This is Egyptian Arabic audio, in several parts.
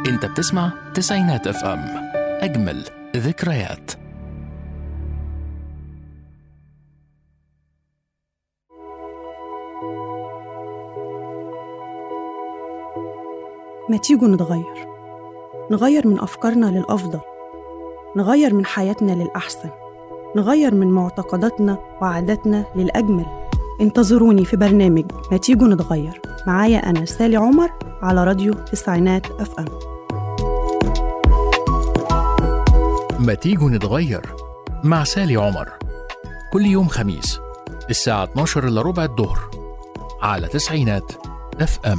انت بتسمع تسعينات اف ام اجمل ذكريات ما تيجوا نتغير نغير من أفكارنا للأفضل نغير من حياتنا للأحسن نغير من معتقداتنا وعاداتنا للأجمل انتظروني في برنامج ما تيجوا نتغير معايا أنا سالي عمر على راديو تسعينات أف أم ما تيجوا نتغير مع سالي عمر كل يوم خميس الساعة 12 إلا ربع الظهر على تسعينات اف ام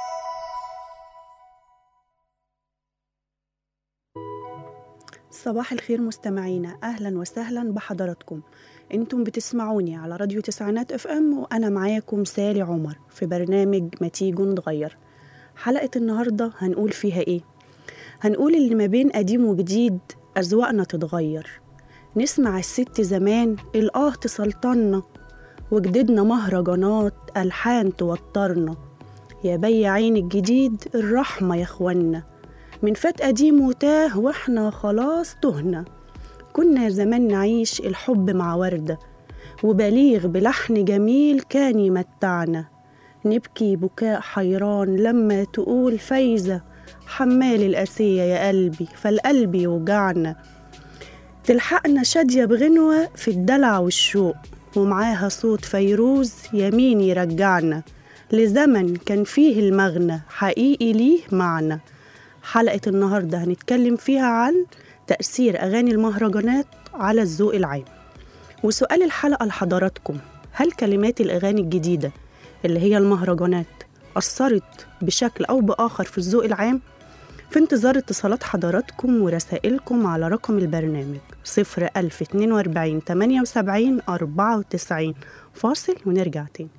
صباح الخير مستمعينا أهلا وسهلا بحضراتكم انتم بتسمعوني على راديو تسعينات اف ام وأنا معاكم سالي عمر في برنامج ما تيجوا نتغير حلقة النهاردة هنقول فيها ايه؟ هنقول اللي ما بين قديم وجديد أذواقنا تتغير نسمع الست زمان الآه تسلطنا وجددنا مهرجانات ألحان توترنا يا بي عين الجديد الرحمة يا اخوانا من فات قديم وتاه واحنا خلاص تهنا كنا زمان نعيش الحب مع وردة وبليغ بلحن جميل كان يمتعنا نبكي بكاء حيران لما تقول فايزة حمال القاسية يا قلبي فالقلب يوجعنا تلحقنا شادية بغنوة في الدلع والشوق ومعاها صوت فيروز يمين يرجعنا لزمن كان فيه المغنى حقيقي ليه معنى حلقة النهاردة هنتكلم فيها عن تأثير أغاني المهرجانات على الذوق العام وسؤال الحلقة لحضراتكم هل كلمات الأغاني الجديدة اللي هي المهرجانات أثرت بشكل أو بآخر في الذوق العام؟ في انتظار اتصالات حضراتكم ورسائلكم على رقم البرنامج 01042 78 94 فاصل ونرجع تاني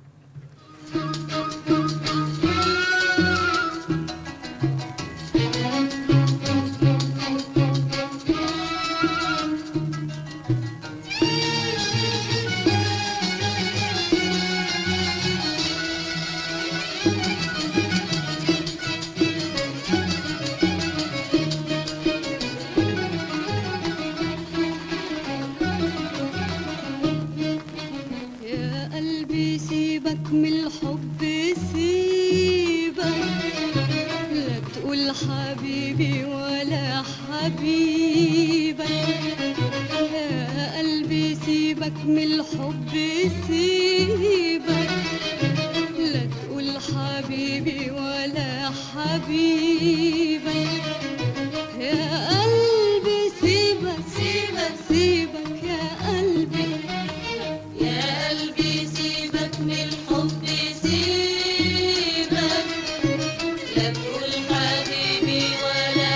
يا قلبي سيبك من الحب سيبك لا تقول حبيبي ولا حبيبك يا قلبي سيبك من الحب سيبك لا تقول حبيبي ولا حبيبك يا قلبي سيبك سيبك سيبك يا قلبي يا قلبي سيبك من الحب سيبك لا تقول حبيبي ولا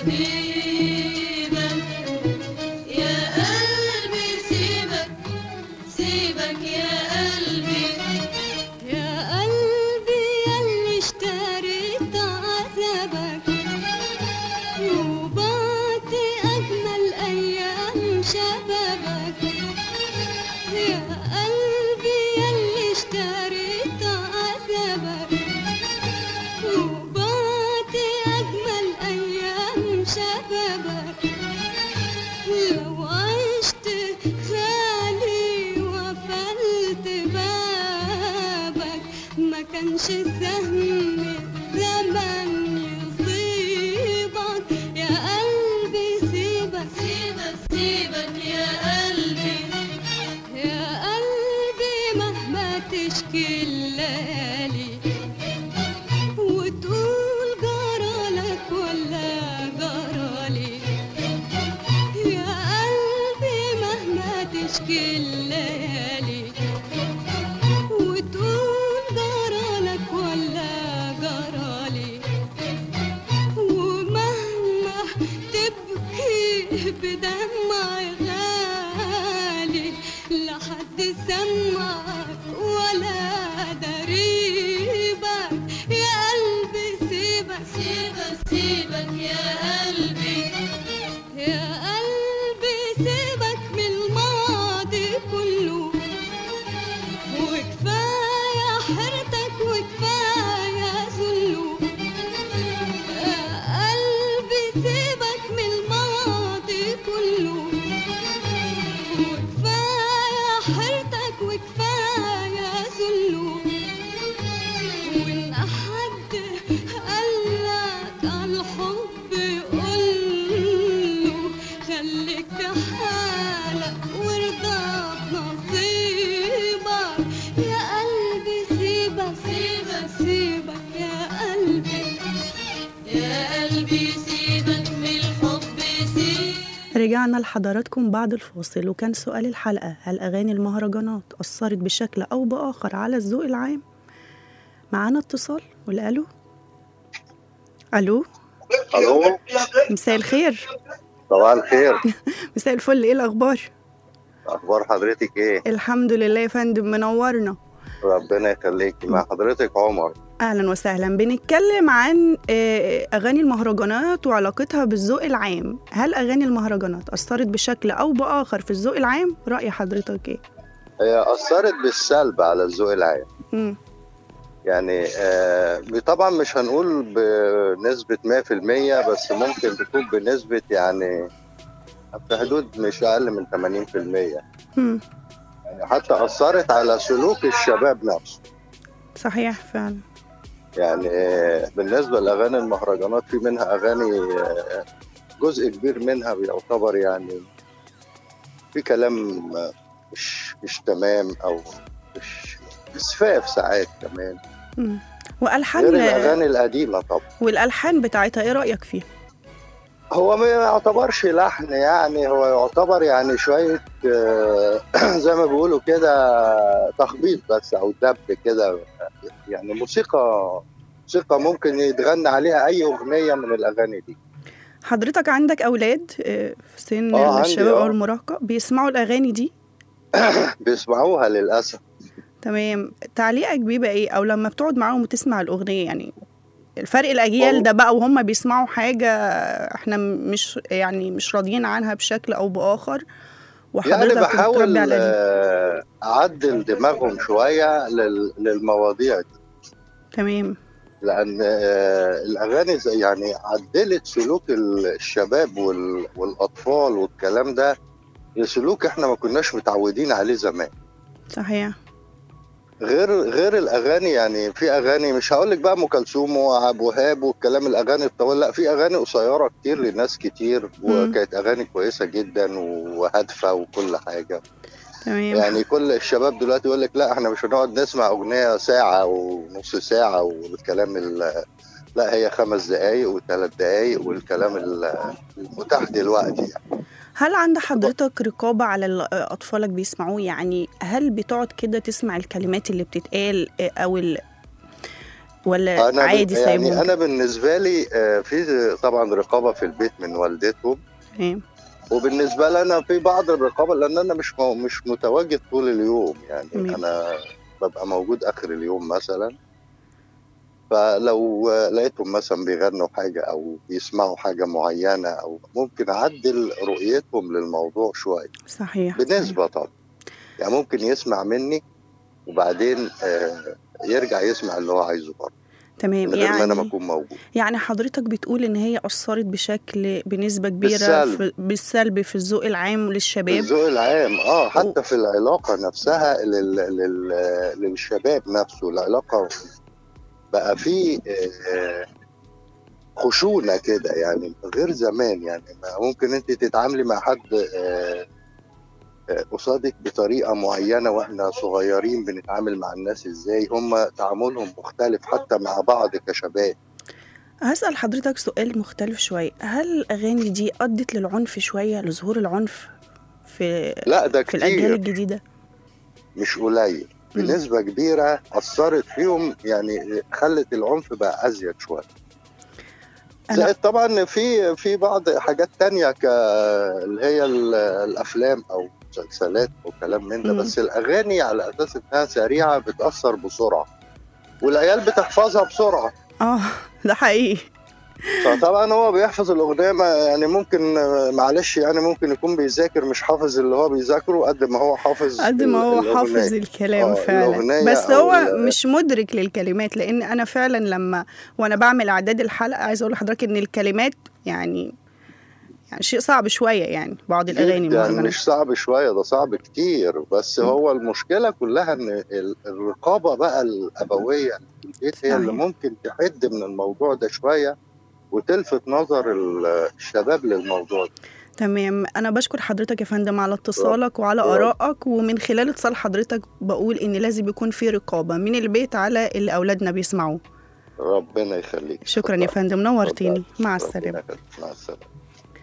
حبيبك يا قلبي سيبك سيبك يا قلبي يا قلبي يلي اشتريت عذابك وبعت أجمل أيام شبابك يا قلبي يلي اشتريت عذابك وبعت أجمل أيام شبابك لو عشت خالي وقفلت بابك ما كانش سهم زمن يصيبك يا قلبي سيبك سيبك سيبك يا قلبي يا قلبي مهما تشكي الليالي وتقول جرالك ولا جرالي يا قلبي مهما تشكي الليالي وتقول جرالك ولا جرالي ومهما تبكي بدمع غالي لا حد سمعك ولا داري لحضراتكم بعد الفاصل وكان سؤال الحلقة هل أغاني المهرجانات أثرت بشكل أو بآخر على الذوق العام؟ معانا اتصال ولا ألو؟ ألو الو مساء الخير صباح الخير مساء الفل إيه الأخبار؟ اخبار حضرتك ايه الحمد لله يا فندم منورنا ربنا يخليكي مع حضرتك عمر أهلا وسهلا بنتكلم عن آه، أغاني المهرجانات وعلاقتها بالذوق العام هل أغاني المهرجانات أثرت بشكل أو بآخر في الذوق العام؟ رأي حضرتك إيه؟ هي اثرت بالسلب على الذوق العام مم. يعني آه طبعا مش هنقول بنسبة 100% بس ممكن تكون بنسبة يعني في حدود مش أقل من 80% مم. يعني حتى أثرت على سلوك الشباب نفسه صحيح فعلا يعني آه، بالنسبة لأغاني المهرجانات في منها أغاني آه، جزء كبير منها بيعتبر يعني في كلام آه، مش مش تمام أو مش إسفاف ساعات كمان مم. غير والحان الأغاني القديمة طبعا والالحان بتاعتها ايه رايك فيها هو ما يعتبرش لحن يعني هو يعتبر يعني شوية آه، زي ما بيقولوا كده تخبيط بس أو دب كده يعني موسيقى موسيقى ممكن يتغنى عليها أي أغنية من الأغاني دي حضرتك عندك اولاد آه، في سن آه، عندي، الشباب او آه. المراهقه بيسمعوا الاغاني دي بيسمعوها للأسف تمام تعليقك بيبقى ايه او لما بتقعد معاهم وتسمع الاغنيه يعني الفرق الاجيال والله- ده بقى وهم بيسمعوا حاجه احنا مش يعني مش راضيين عنها بشكل او باخر يعني وحضرتك بحاول بتربي على دي آه، أعدل دماغهم شوية لل- للمواضيع دي تمام لان آه، الاغاني زي يعني عدلت سلوك الشباب وال- والاطفال والكلام ده لسلوك احنا ما كناش متعودين عليه زمان صحيح غير غير الاغاني يعني في اغاني مش هقول لك بقى ام كلثوم وعبد الوهاب والكلام الاغاني الطويل لا في اغاني قصيره كتير لناس كتير وكانت اغاني كويسه جدا وهادفه وكل حاجه تمام يعني كل الشباب دلوقتي يقول لك لا احنا مش هنقعد نسمع اغنيه ساعه ونص ساعه والكلام ال- لا هي خمس دقايق وثلاث دقايق والكلام ال- المتاح دلوقتي يعني. هل عند حضرتك رقابة على ال- أطفالك بيسمعوه يعني هل بتقعد كده تسمع الكلمات اللي بتتقال آه، أو ال... ولا انا عادي بن- سايبهم يعني انا بالنسبه لي آه، في طبعا رقابه في البيت من والدتهم تمام وبالنسبه لي انا في بعض الرقابه لان انا مش مو- مش متواجد طول اليوم يعني تمام. انا ببقى موجود اخر اليوم مثلا فلو لقيتهم مثلا بيغنوا حاجه او بيسمعوا حاجه معينه او ممكن اعدل رؤيتهم للموضوع شويه صحيح بنسبه طبعا يعني ممكن يسمع مني وبعدين آه، يرجع يسمع اللي هو عايزه برضه تمام من غير ما انا ما يعني اكون موجود يعني حضرتك بتقول إن هي أثرت بشكل بنسبة كبيرة بالسلب. في بالسلب في الذوق العام للشباب الذوق العام اه حتى في العلاقه نفسها لل... لل... للشباب نفسه العلاقه بقى في آه، خشونه كده يعني غير زمان يعني ما ممكن انت تتعاملي مع حد آه، آه، قصادك بطريقه معينه واحنا صغيرين بنتعامل مع الناس ازاي هم تعاملهم مختلف حتى مع بعض كشباب هسأل حضرتك سؤال مختلف شوية هل الأغاني دي أدت للعنف شوية لظهور العنف في لا ده في الأجيال كتير الجديدة مش قليل مم. بنسبة كبيرة أثرت فيهم يعني خلت العنف بقى أزيد شوية أنا- زائد طبعا في في بعض حاجات تانية ك اللي هي ال- الأفلام أو مسلسلات وكلام من ده مم. بس الأغاني على أساس إنها سريعة بتأثر بسرعة والعيال بتحفظها بسرعة آه ده حقيقي فطبعا هو بيحفظ الأغنية ما يعني ممكن معلش يعني ممكن يكون بيذاكر مش حافظ اللي هو بيذاكره قد ما هو حافظ قد ما هو ال- حافظ الأغنية. الكلام آه، فعلا الأغنية بس أو هو ال- مش مدرك للكلمات لان انا فعلا لما وانا بعمل اعداد الحلقه عايزه اقول لحضرتك ان الكلمات يعني يعني شيء صعب شويه يعني بعض الاغاني يعني المهرجانات مش صعب شويه ده صعب كتير بس م. هو المشكله كلها ان ال- الرقابه بقى الابويه في البيت هي اللي صحيح. ممكن تحد من الموضوع ده شويه وتلفت نظر ال- الشباب للموضوع ده تمام انا بشكر حضرتك يا فندم على اتصالك وعلى رب. ارائك ومن خلال اتصال حضرتك بقول ان لازم يكون في رقابه من البيت على اللي اولادنا بيسمعوه ربنا يخليك شكرا يا اتفضل. فندم نورتيني اتفضل. مع ربنا السلامه يخليك. مع السلامه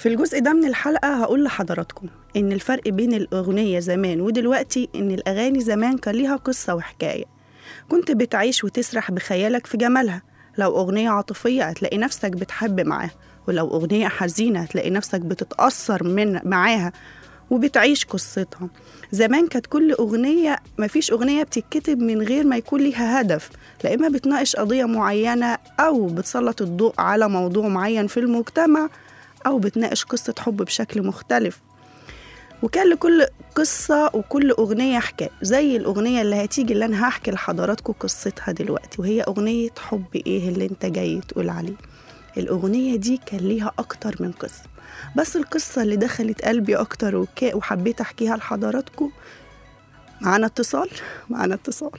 في الجزء ده من الحلقة هقول لحضراتكم إن الفرق بين الأغنية زمان ودلوقتي إن الأغاني زمان كان ليها قصة وحكاية كنت بتعيش وتسرح بخيالك في جمالها لو أغنية عاطفية هتلاقي نفسك بتحب معاها ولو أغنية حزينة هتلاقي نفسك بتتأثر من معاها وبتعيش قصتها زمان كانت كل أغنية مفيش أغنية بتتكتب من غير ما يكون ليها هدف لا إما بتناقش قضية معينة أو بتسلط الضوء على موضوع معين في المجتمع أو بتناقش قصة حب بشكل مختلف وكان لكل قصة وكل أغنية حكاية زي الأغنية اللي هتيجي اللي أنا هحكي لحضراتكم قصتها دلوقتي وهي أغنية حب إيه اللي أنت جاي تقول عليه الأغنية دي كان ليها أكتر من قصة بس القصة اللي دخلت قلبي أكتر وكا وحبيت أحكيها لحضراتكم معانا اتصال معانا اتصال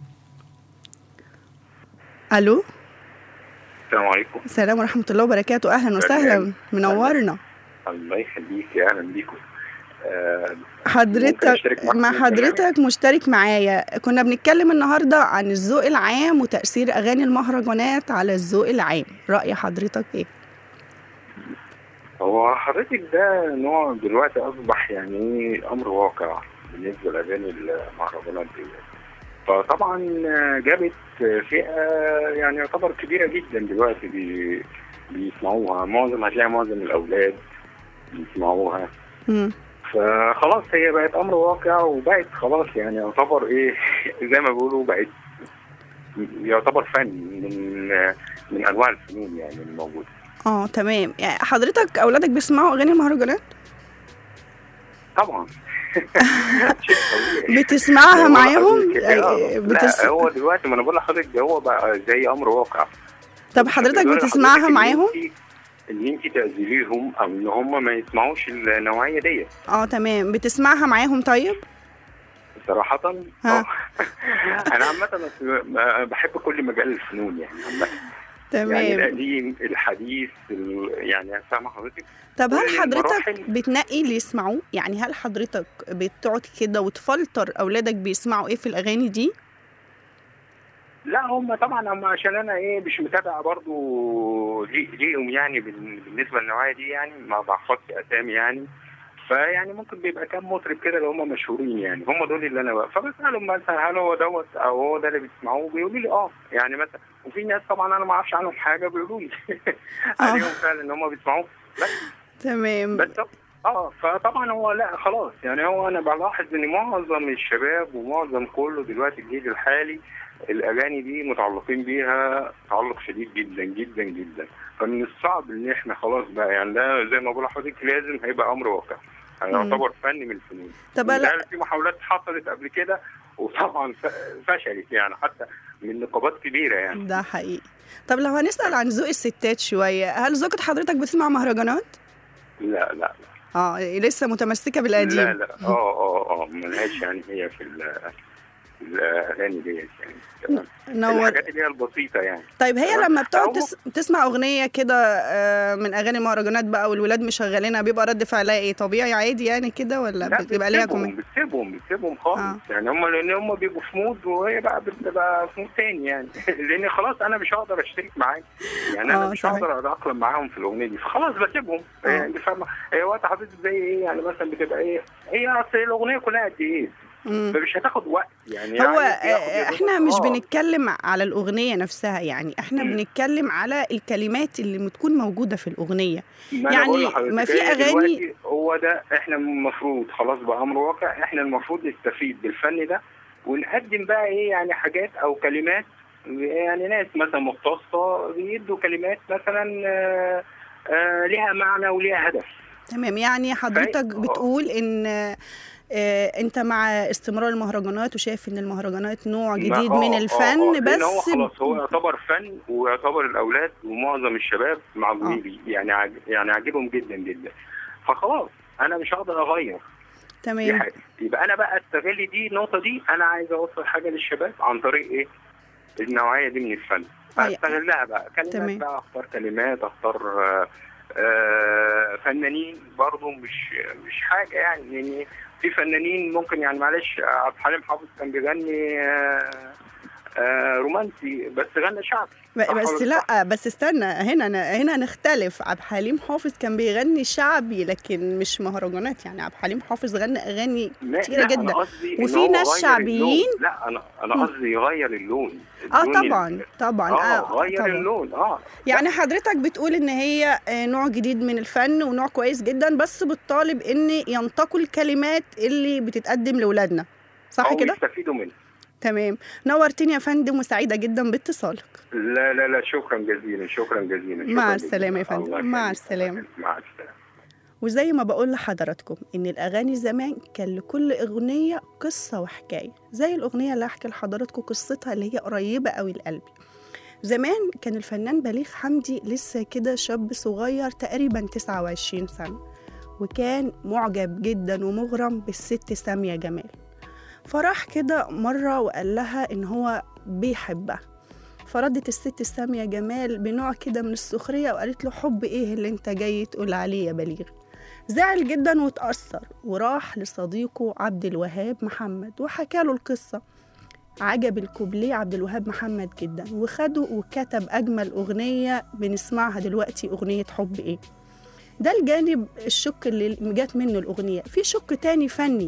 ألو السلام عليكم السلام ورحمة الله وبركاته أهلا وسهلا منورنا الله يخليك يا اهلا بيكم آه، ممكن حضرتك أشترك معاك مع في البرنامج؟ حضرتك مشترك معايا كنا بنتكلم النهاردة عن الذوق العام وتأثير أغاني المهرجانات على الذوق العام رأي حضرتك إيه؟ هو حضرتك ده نوع دلوقتي اصبح يعني امر واقع بالنسبه لاغاني المهرجانات دي فطبعا جابت فئه يعني يعتبر كبيره جدا دلوقتي بي بيسمعوها معظم هتلاقي معظم الاولاد بيسمعوها مم. فخلاص هي بقت امر واقع وبقت خلاص يعني يعتبر ايه زي ما بيقولوا بقت يعتبر فن من من انواع الفنون يعني الموجوده اه تمام يعني حضرتك أولادك بيسمعوا أغاني المهرجانات؟ طبعا شيء طبيعي. بتسمعها هو معاهم؟ حضرتك- آه، يعني بتس... لا هو دلوقتي ما انا بقول لحضرتك ده هو بقى زي امر واقع طب حضرتك بقول بتسمعها لحضرتك إن معاهم؟ إنتي- ان انت تعزليهم او ان هم ما يسمعوش النوعيه ديت اه تمام بتسمعها معاهم طيب؟ صراحة ها. آه. أنا عامة بس ب- بحب كل مجال الفنون يعني عامة يعني تمام القديم الحديث ال- يعني فاهمة حضرتك؟ طب هل كل حضرتك المراحل. بتنقي اللي يسمعوه؟ يعني هل حضرتك بتقعد كده وتفلتر أولادك بيسمعوا إيه في الأغاني دي؟ لا هم طبعا هم عشان انا ايه مش متابع برضو لي- ليهم يعني بال- بالنسبه للنوعيه دي يعني ما بحفظش اسامي يعني فيعني ممكن بيبقى كام مطرب كده اللي هم مشهورين يعني هم دول اللي انا بقى فبسالهم مثلا هل هو دوت او هو ده اللي بيسمعوه بيقولوا لي اه يعني مثلا وفي ناس طبعا انا ما اعرفش عنهم حاجه بيقولوا لي عليهم فعلا ان هم بيسمعوه بس تمام بس اه فطبعا هو لا خلاص يعني هو انا بلاحظ ان معظم الشباب ومعظم كله دلوقتي الجيل الحالي الاغاني دي متعلقين بيها تعلق شديد جدا جدا جدا فمن الصعب ان احنا خلاص بقى يعني ده زي ما بقول لحضرتك لازم هيبقى امر واقع يعتبر فن من الفنون طب لا متهيألي في محاولات حصلت قبل كده وطبعا ف- فشلت يعني حتى من نقابات كبيره يعني ده حقيقي طب لو هنسأل عن ذوق الستات شوية هل ذوقة حضرتك بتسمع مهرجانات؟ لا لا اه لسه متمسكة لا بالقديم لا اه اه اه ملهاش يعني هي في ال- في الاغاني ديت يعني تمام. نور الحاجات اللي هي البسيطه يعني طيب هي تمام. لما بتقعد هو- تس... تسمع اغنيه كده آه، من اغاني المهرجانات بقى والولاد مشغلينها بيبقى رد فعلها ايه طبيعي عادي يعني كده ولا لا بتبقى ليها بتسيبهم كومنت بتسيبهم بتسيبهم خالص آه. يعني هم لان هم بيبقوا في مود وهي بقى بتبقى في مود تاني يعني لان خلاص انا مش هقدر اشترك معاك يعني انا آه، مش صحيح. هقدر اتاقلم معاهم في الاغنيه دي فخلاص بسيبهم آه. يعني فاهمه هي وقت حضرتك زي ايه يعني مثلا بتبقى ايه هي اصل الاغنيه كلها قد ايه مم. فمش هتاخد وقت يعني هو يعني بياخد- آه، ياخد- احنا مش آه. بنتكلم على الاغنيه نفسها يعني احنا بنتكلم على الكلمات اللي بتكون موجوده في الاغنيه ما أنا يعني بقول لحضرتك ما في هي أغاني- دلوقتي هو ده احنا المفروض خلاص بقى امر واقع احنا المفروض نستفيد بالفن ده ونقدم بقى ايه يعني حاجات او كلمات يعني ناس مثلا مختصه بيدوا كلمات مثلا آه، آه، ليها معنى وليها هدف تمام يعني حضرتك آه. بتقول ان آه، انت مع استمرار المهرجانات وشايف ان المهرجانات نوع جديد ما- من آه، آه، الفن آه، لأن هو بس خلاص هو يعتبر فن ويعتبر الاولاد ومعظم الشباب معجبين بيه يعني عاج- يعني عاجبهم جدا جدا فخلاص انا مش هقدر اغير دي تمام حاجه يبقى انا بقى استغل دي النقطه دي انا عايز اوصل حاجه للشباب عن طريق ايه النوعيه دي من الفن أي. استغلها بقى كلمات تمام. بقى اختار كلمات اختار آه، آه، فنانين برضو مش مش حاجه يعني يعني في فنانين ممكن يعني معلش عبد الحليم حافظ كان بيغني آه، آه رومانسي بس غنى شعبي صح ب- بس ولا لا بس استنى هنا هنا نختلف عبد الحليم حافظ كان بيغني شعبي لكن مش مهرجانات يعني عبد الحليم حافظ غنى اغاني لا كتيرة لا، جدا أنا قصدي إن وفي هو ناس غير شعبيين- اللون. لا انا انا قصدي يغير اللون اه اللون طبعا ال- طبعا اه غير طبعا اللون اه يعني حضرتك بتقول ان هي آه، نوع جديد من الفن ونوع كويس جدا بس بتطالب ان ينتقوا الكلمات اللي بتتقدم لاولادنا صح أو كده يستفيدوا منه تمام نورتني يا فندم وسعيده جدا باتصالك لا لا لا شكرا جزيلا شكرا جزيلا شكرا مع جزيلا. السلامة يا فندم. الله مع يخليك. السلامة. مع السلامه وزي ما بقول لحضراتكم ان الاغاني زمان كان لكل اغنيه قصه وحكايه زي الاغنيه اللي هحكي لحضراتكم قصتها اللي هي قريبه قوي لقلبي زمان كان الفنان بليغ حمدي لسه كده شاب صغير تقريبا 29 سنه وكان معجب جدا ومغرم بالست ساميه جمال فراح كده مره وقال لها ان هو بيحبها فردت الست ساميه جمال بنوع كده من السخريه وقالت له حب ايه اللي انت جاي تقول عليه يا بليغ زعل جدا واتأثر وراح لصديقه عبد الوهاب محمد وحكى له القصة عجب الكوبليه عبد الوهاب محمد جدا وخده وكتب أجمل أغنية بنسمعها دلوقتي أغنية حب إيه ده الجانب الشق اللي جات منه الأغنية في شق تاني فني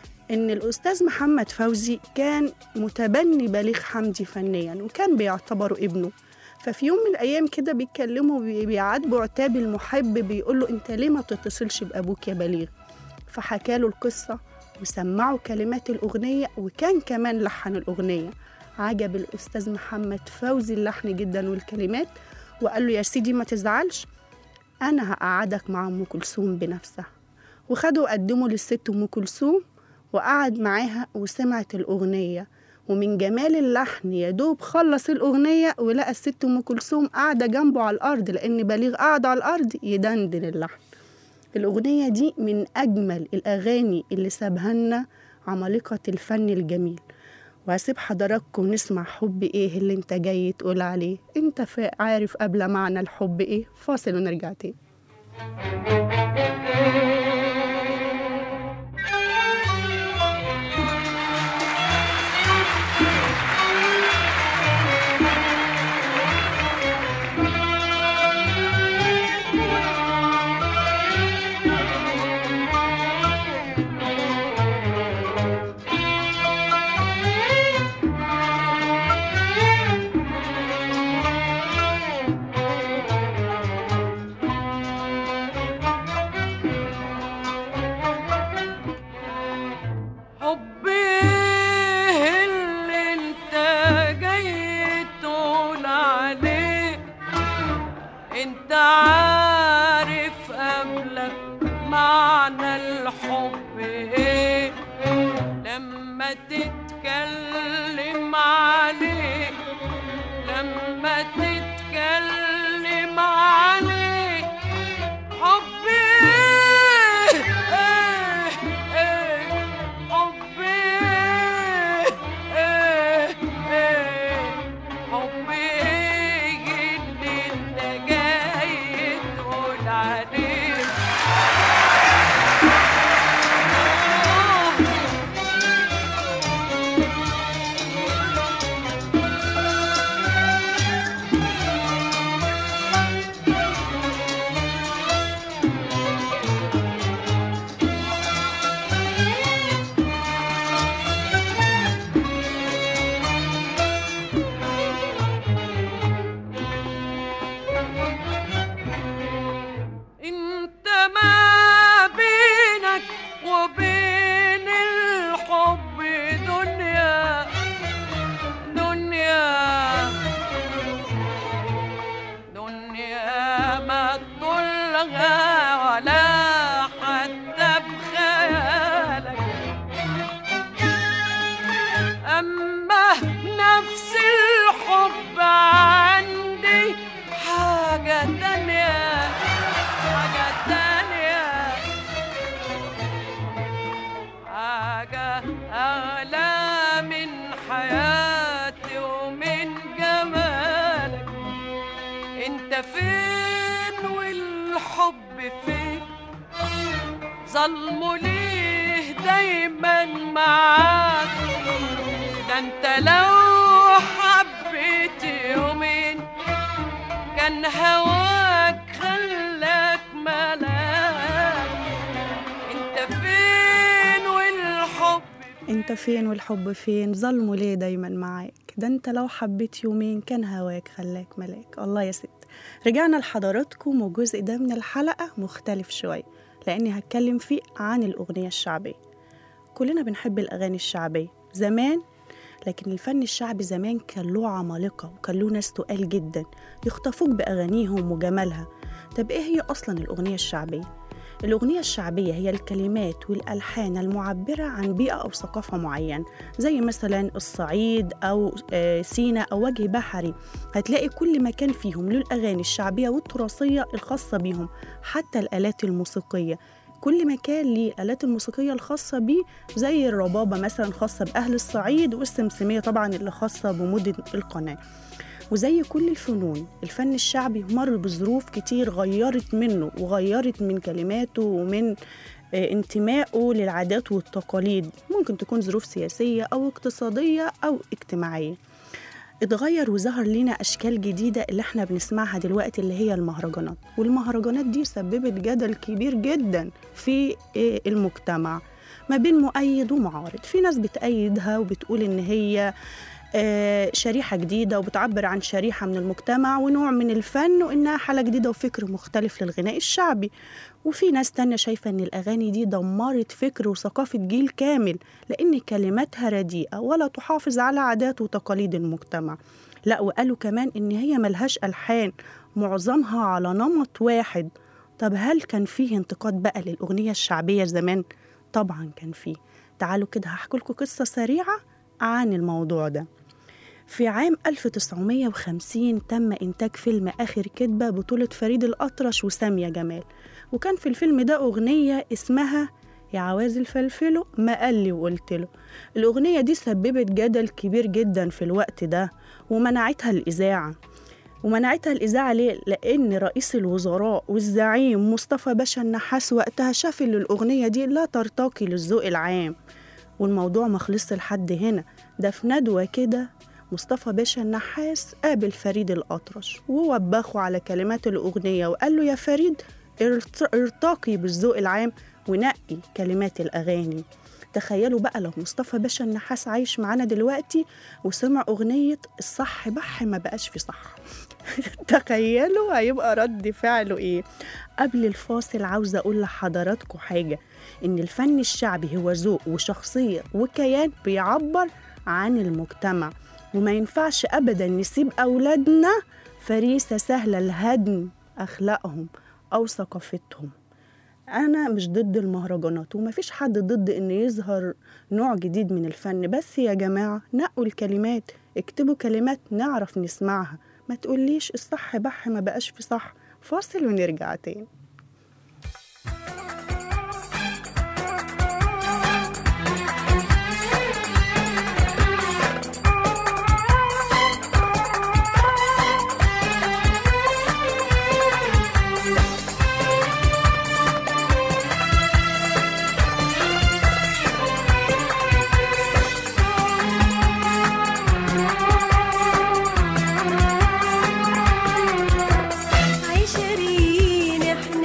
إن الأستاذ محمد فوزي كان متبني بليغ حمدي فنيا وكان بيعتبره ابنه ففي يوم من الايام كده بيتكلموا بي- بيعاتبوا عتاب المحب بيقول له انت ليه ما بتتصلش بابوك يا بليغ فحكى له القصه وسمعوا كلمات الاغنيه وكان كمان لحن الاغنيه عجب الاستاذ محمد فوزي اللحن جدا والكلمات وقال له يا سيدي ما تزعلش انا هقعدك مع ام كلثوم بنفسها وخده وقدمه للست ام كلثوم وقعد معاها وسمعت الاغنيه ومن جمال اللحن يا دوب خلص الأغنية ولقى الست أم كلثوم قاعدة جنبه على الأرض لأن بليغ قاعد على الأرض يدندن اللحن الأغنية دي من أجمل الأغاني اللي سابها لنا عمالقة الفن الجميل وهسيب حضراتكم نسمع حب إيه اللي أنت جاي تقول عليه أنت فا- عارف قبل معنى الحب إيه فاصل ونرجع تاني حب ايه اللي انت جاي تقول عليه انت عارف قبلك معنى الحب ايه لما تتكلم عليه لما تتكلم عليه حب ايه ايه ايه حب ايه ايه ايه حب ايه اللي انت جاي تقول عليه انت ما بينك وبين الحب دنيا دنيا دنيا ما تطلها ولا حتى بخيالك أما نفس الحب عندي حاجة تانية حاجة تانية حاجة أغلى من حياتي ومن جمالك انت فين والحب فين ظلمه ليه دايما معاك ده انت لو حبيت يومين كان هواك خلاك ملاك انت فين والحب انت فين والحب فين ظلمه ليه دايما معاك ده انت لو حبيت يومين كان هواك خلاك ملاك الله يا ست رجعنا لحضراتكم والجزء ده من الحلقة مختلف شوية لأني هتكلم فيه عن الأغنية الشعبية كلنا بنحب الأغاني الشعبية زمان لكن الفن الشعبي زمان كان له عمالقة وكان له ناس تقال جدا يخطفوك بأغانيهم وجمالها طب إيه هي أصلا الأغنية الشعبية؟ الأغنية الشعبية هي الكلمات والألحان المعبرة عن بيئة أو ثقافة معينة زي مثلا الصعيد أو آه، سينا أو وجه بحري هتلاقي كل مكان فيهم له الأغاني الشعبية والتراثية الخاصة بيهم حتى الآلات الموسيقية كل مكان ليه الآلات الموسيقية الخاصة بيه زي الربابة مثلا خاصة بأهل الصعيد والسمسمية طبعا اللي خاصة بمدن القناة وزي كل الفنون الفن الشعبي مر بظروف كتير غيرت منه وغيرت من كلماته ومن آه، انتمائه للعادات والتقاليد ممكن تكون ظروف سياسية أو اقتصادية أو اجتماعية اتغير وظهر لنا أشكال جديدة اللي احنا بنسمعها دلوقتي اللي هي المهرجانات والمهرجانات دي سببت جدل كبير جدا في آه، المجتمع ما بين مؤيد ومعارض في ناس بتأيدها وبتقول إن هي آه، شريحة جديدة وبتعبر عن شريحة من المجتمع ونوع من الفن وإنها حالة جديدة وفكر مختلف للغناء الشعبي وفي ناس تانية شايفة إن الأغاني دي دمرت فكر وثقافة جيل كامل لأن كلماتها رديئة ولا تحافظ على عادات وتقاليد المجتمع لا وقالوا كمان إن هي ملهاش ألحان معظمها على نمط واحد طب هل كان فيه انتقاد بقى للأغنية الشعبية زمان؟ طبعا كان فيه تعالوا كده هحكي لكم قصة سريعة عن الموضوع ده في عام 1950 تم إنتاج فيلم آخر كدبة بطولة فريد الأطرش وسامية جمال وكان في الفيلم ده أغنية اسمها يا عواز الفلفلو ما قال لي وقلت له الأغنية دي سببت جدل كبير جدا في الوقت ده ومنعتها الإذاعة ومنعتها الإذاعة ليه؟ لأن رئيس الوزراء والزعيم مصطفى باشا النحاس وقتها شاف إن الأغنية دي لا ترتقي للذوق العام والموضوع ما خلصش لحد هنا ده في ندوة كده مصطفى باشا النحاس قابل فريد الأطرش ووبخه على كلمات الأغنية وقال له يا فريد ارت- ارتقي بالذوق العام ونقي كلمات الأغاني تخيلوا بقى لو مصطفى باشا النحاس عايش معانا دلوقتي وسمع أغنية الصح بح ما بقاش في صح تخيلوا هيبقى رد فعله إيه قبل الفاصل عاوزة أقول لحضراتكم حاجة إن الفن الشعبي هو ذوق وشخصية وكيان بيعبر عن المجتمع وما ينفعش أبدا نسيب أولادنا فريسة سهلة لهدم أخلاقهم أو ثقافتهم أنا مش ضد المهرجانات ومفيش حد ضد إن يظهر نوع جديد من الفن بس يا جماعة نقوا الكلمات اكتبوا كلمات نعرف نسمعها ما تقوليش الصح بح ما بقاش في صح فاصل ونرجع تاني عشرين احنا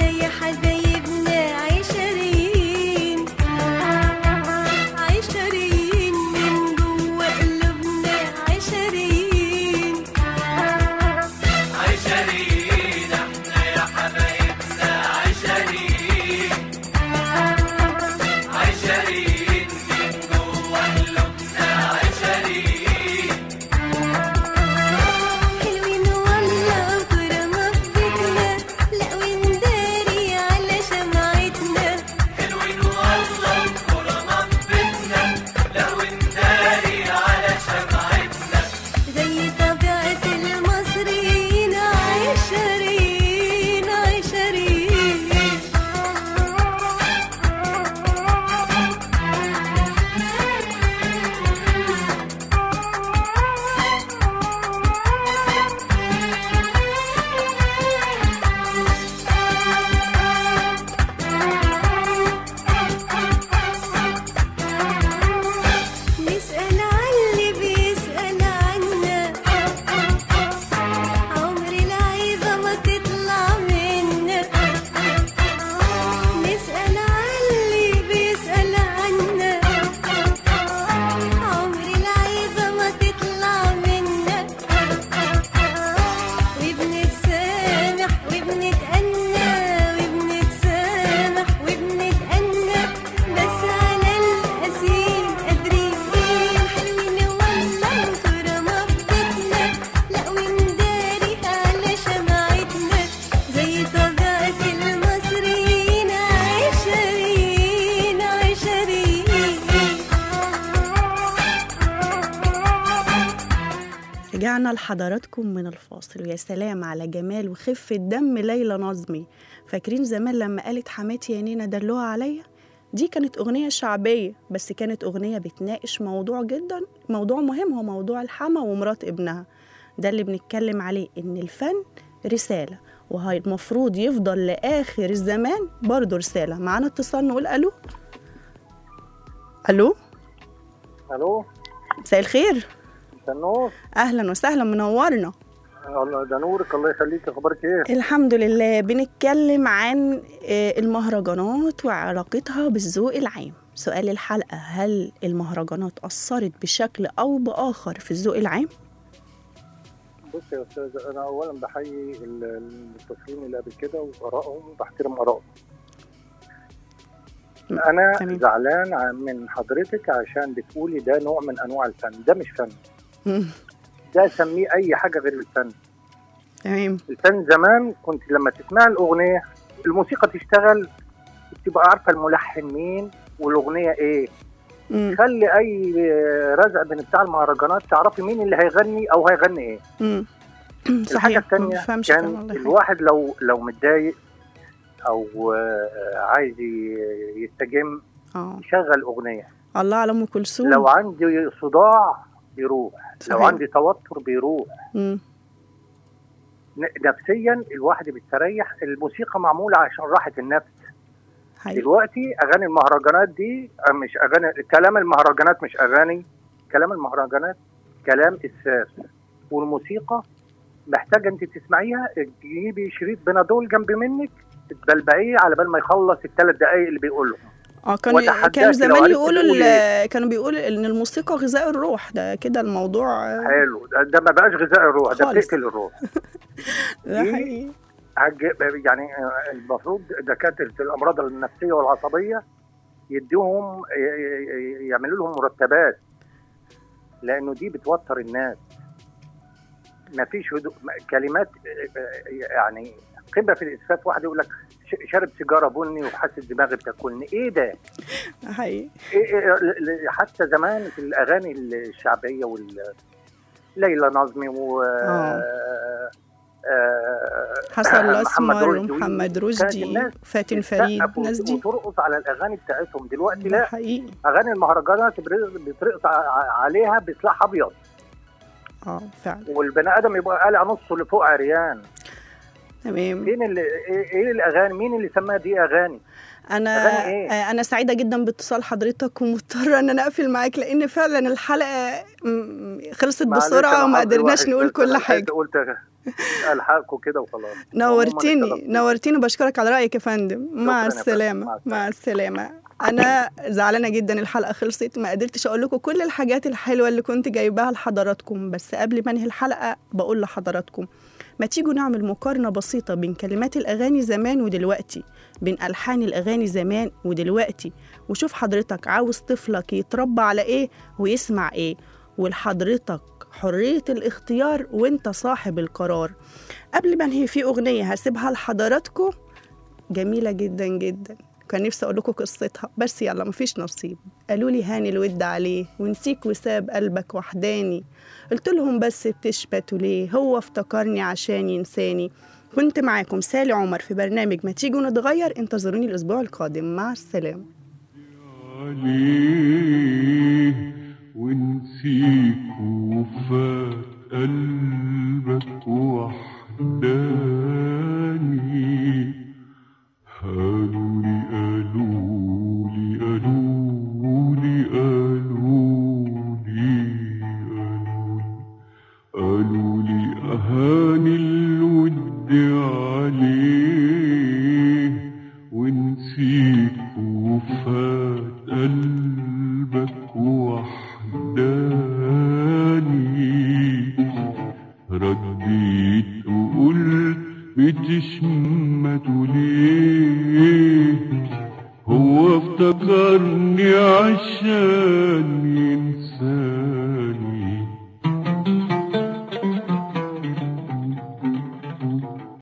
ورجعنا لحضراتكم من الفاصل ويا سلام على جمال وخفة دم ليلى نظمي فاكرين زمان لما قالت حماتي يا نينا دلوها عليا دي كانت أغنية شعبية بس كانت أغنية بتناقش موضوع جدا موضوع مهم هو موضوع الحما ومرات ابنها ده اللي بنتكلم عليه إن الفن رسالة وهي المفروض يفضل لآخر الزمان برضه رسالة معانا اتصال نقول ألو ألو الو مساء الخير مساء النور أهلا وسهلا منورنا الله ده نورك الله يخليك اخبارك ايه الحمد لله بنتكلم عن آه، المهرجانات وعلاقتها بالذوق العام سؤال الحلقة هل المهرجانات أثرت بشكل أو بآخر في الذوق العام؟ بص يا استاذ انا اولا بحيي ال- المتصلين اللي قبل كده وارائهم وبحترم ارائهم م- انا تمام. زعلان ع- من حضرتك عشان بتقولي ده نوع من انواع الفن ده مش فن مم، ده سميه اي حاجه غير الفن تمام الفن زمان كنت لما تسمع الاغنيه الموسيقى تشتغل تبقى عارفه الملحن مين والاغنيه ايه مم، خلي اي رزق من بتاع المهرجانات تعرفي مين اللي هيغني او هيغني ايه مم. الحاجه صحيح ما الثانيه بفهمش كلام كان الله يحفظك. الواحد لو لو متضايق او آه، عايز ي- يستجم اه يشغل اغنيه الله على ام كلثوم لو عندي صداع بيروح لو صحيح. عندي توتر بيروح مم، ن- نفسيا الواحد بيستريح الموسيقى معموله عشان راحه النفس حقيقي. دلوقتي اغاني المهرجانات دي آه، مش اغاني كلام المهرجانات مش اغاني كلام المهرجانات كلام اسفاف والموسيقى محتاجه انت تسمعيها تجيبي شريط بنادول جنب منك تتبلبعيه على بال ما يخلص الثلاث دقائق اللي بيقولهم اه كان وأتحداك كانوا لو زمان عرفت يقولوا تقول ال- كانوا بيقولوا ان الموسيقى غذاء الروح ده كده الموضوع آه، حلو ده, ده ما بقاش غذاء الروح ده خالص. بتقتل الروح ده دي- حقيقي هج- يعني آه، المفروض دكاتره الامراض النفسيه والعصبيه يديهم ي- ي- يعملوا لهم مرتبات لانه دي بتوتر الناس ما فيش هدوء ما- كلمات آه، آه، يعني قمه في الاسفاف واحد يقول لك ش- شارب سيجاره بني وحاسس دماغي بتاكلني ايه ده؟ ده حقيقي إيه إيه ل- ل- حتى زمان في الاغاني الشعبيه وال ليلى نظمي و آه. آه، حسن محمد الاسمر رشدي ومحمد كانت رشدي الناس فاتن فريد تسقف الناس دي وترقص على الاغاني بتاعتهم دلوقتي ده لا حقيقي اغاني المهرجانات بر- بترقص ع- عليها بسلاح ابيض اه فعلا والبني ادم يبقى قالع نصه لفوق عريان تمام فين اللي ايه إيه الاغاني مين اللي سماها دي اغاني انا أغاني إيه؟ آه، انا سعيده جدا باتصال حضرتك ومضطره ان انا اقفل معاك لان فعلا الحلقه م- خلصت معلش بسرعه أنا وما حظي قدرناش وحش، نقول بس كل أنا حاجه قلت الحقكم كده وخلاص نورتني عموماً اتشرفت. نورتني وبشكرك على رايك يا فندم مع يا فندم. السلامه مع مع السلامه انا زعلانه جدا الحلقه خلصت ما قدرتش اقول لكم كل الحاجات الحلوه اللي كنت جايباها لحضراتكم بس قبل ما انهي الحلقه بقول لحضراتكم ما تيجوا نعمل مقارنه بسيطه بين كلمات الاغاني زمان ودلوقتي بين الحان الاغاني زمان ودلوقتي وشوف حضرتك عاوز طفلك يتربى على ايه ويسمع ايه ولحضرتك حريه الاختيار وانت صاحب القرار قبل ما انهي في اغنيه هسيبها لحضراتكم جميله جدا جدا كان نفسي اقول لكم قصتها بس يلا مفيش نصيب قالوا لي هاني الود عليه ونسيك وساب قلبك وحداني قلت لهم بس بتشبتوا ليه هو افتكرني عشان ينساني كنت معاكم سالي عمر في برنامج ما تيجوا نتغير انتظروني الاسبوع القادم مع السلامه عليه ونسيك وفات قلبك وحداني قالولي قالولي قالولي قالولي قالولي قالولي أهاني الود عليه ونسيك وفات قلبك وحداني رديت وقلت بتشمتوا ليه هو افتكرني عشان